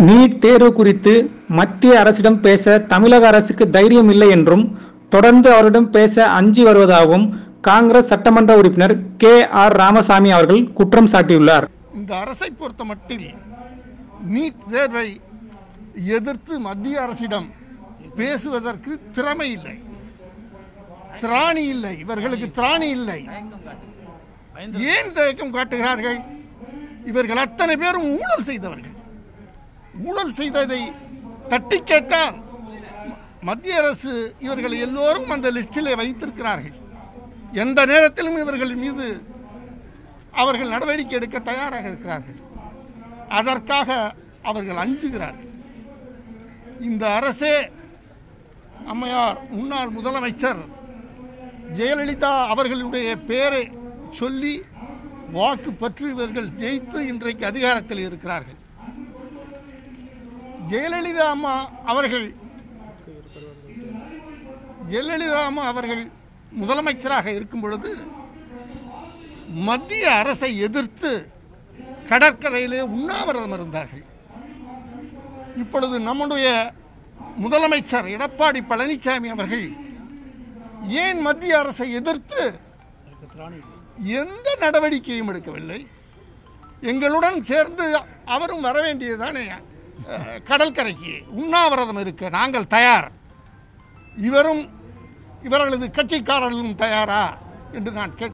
NEET தேர்வு குறித்து மத்திய அரசிடம் பேச தமிழக அரசுக்கு தைரியம் இல்லை என்றும் தொடர்ந்து அவரிடம் பேச அஞ்சி வருவதாகவும் காங்கிரஸ் சட்டமன்ற உறுப்பினர் கே ஆர் ராமசாமி அவர்கள் குற்றம் சாட்டியுள்ளார் இந்த அரசை பொறுத்த மட்டில் நீட் தேர்வை எதிர்த்து மத்திய அரசிடம் பேசுவதற்கு திறமை இல்லை திராணி இல்லை இவர்களுக்கு திராணி இல்லை ஏன் தயக்கம் காட்டுகிறார்கள் இவர்கள் அத்தனை பேரும் ஊழல் செய்தவர்கள் ஊழல் செய்ததை தட்டி கேட்டால் ம- மத்திய அரசு இவர்கள் எல்லோரும் அந்த லிஸ்டிலே வைத்திருக்கிறார்கள் எந்த நேரத்திலும் இவர்கள் மீது அவர்கள் நடவடிக்கை எடுக்க தயாராக இருக்கிறார்கள் அதற்காக அவர்கள் அஞ்சுகிறார்கள் இந்த அரசே அம்மையார் முன்னாள் முதலமைச்சர் ஜெயலலிதா அவர்களுடைய பெயரை சொல்லி வாக்கு பெற்று இவர்கள் ஜெயித்து இன்றைக்கு அதிகாரத்தில் இருக்கிறார்கள் ஜெயலலிதா அம்மா அவர்கள் ஜெயலலிதா அம்மா அவர்கள் முதலமைச்சராக இருக்கும் பொழுது மத்திய அரசை எதிர்த்து கடற்கரையிலே உண்ணாவிரதம் இருந்தார்கள் இப்பொழுது நம்முடைய முதலமைச்சர் எடப்பாடி பழனிசாமி அவர்கள் ஏன் மத்திய அரசை எதிர்த்து எந்த நடவடிக்கையும் எடுக்கவில்லை எங்களுடன் சேர்ந்து அவரும் வர வேண்டியதுதானே அஹ், கடற்கரைக்கு உண்ணாவிரதம் இருக்க நாங்கள் தயார் இவரும் இவர்களது கட்சிக்காரர்களும் தயாரா என்று நான் கேட்கிறேன்